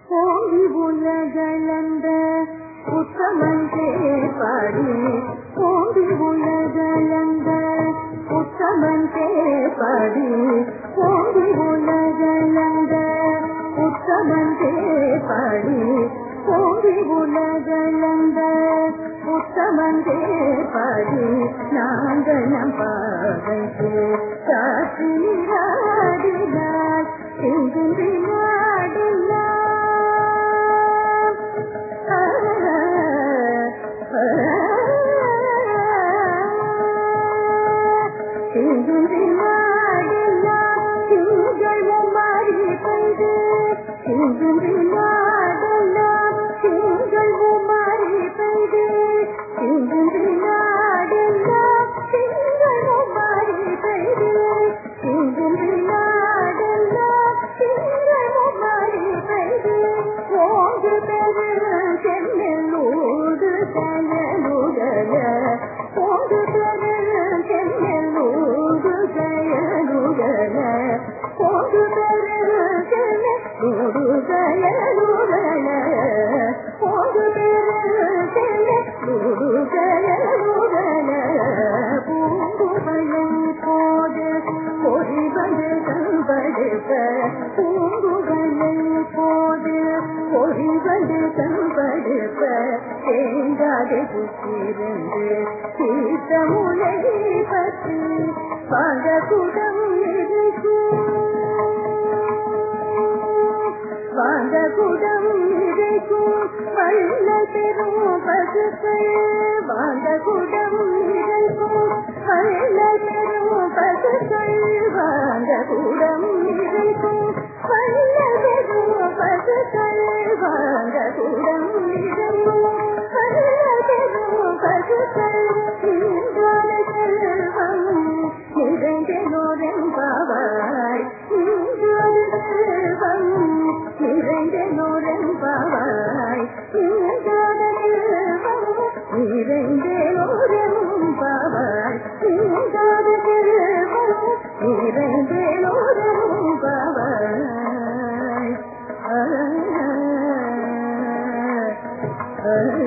ஓங்கி உலகளந்த உத்தமந்தே பாடி ஓங்கி உலகளந்த உத்தமந்தே பாடி ஓங்கி உலகளந்த உத்தமந்தே பாடி ஓங்கி உலகளந்த உத்தமந்தே பாடி நாங்கள் நம் பாதைக்கு காட்சி நீராடினார் எங்குன்றி நாடெல்லாம் எங்குன்றி நாடெல்லாம் திங்களும் மாறி பெய்து எங்குன்றி நாடெல்லாம் திங்களும் மாறி பெய்து எங்குன்றி நாடெல்லாம் திங்களும் மாறி பெய்து எங்குன்றி நாடெல்லாம் திங்களும் மாறி பெய்து ஓங்கு பெரு சென்னலூடு கயலுகல ஓங்கு பெரு சென்னலூடு கயலுகல ஓங்கு பெரு சென்னலூடு கயலுகல ஓங்கு பெரு சென்னலூடு கயலுகல பூங்குமலை போது பொறிவது கண்படுத்த பூங்குமலை போது பொறிவது கண்படுத்த தேங்காது புத்திருந்து சீத்த முனை பற்றி பல குடம் வாங்க குடம் இறைக்கும் வல்ல பெரும் பசுக்கள் வாங்க குடம் இறைக்கும் வல்ல பெரும் பசுக்கள் வாங்க குடம் இறைக்கும் வல்ல பெரும் பசுக்கள் வாங்க குடம் இறைக்கும் வல்ல பெரும் பசுக்கள் இன்றான செல்வம் நிறைந்தனோரன் பாவாய் இன்றான செல்வம் நிறைந்தனோரன் பாவாய் இன்றான செல்வம் நிறைந்தனோரன் பாவாய் இன்றான செல்வம் நிறைந்தனோரன் பாவாய் ஆ ஆ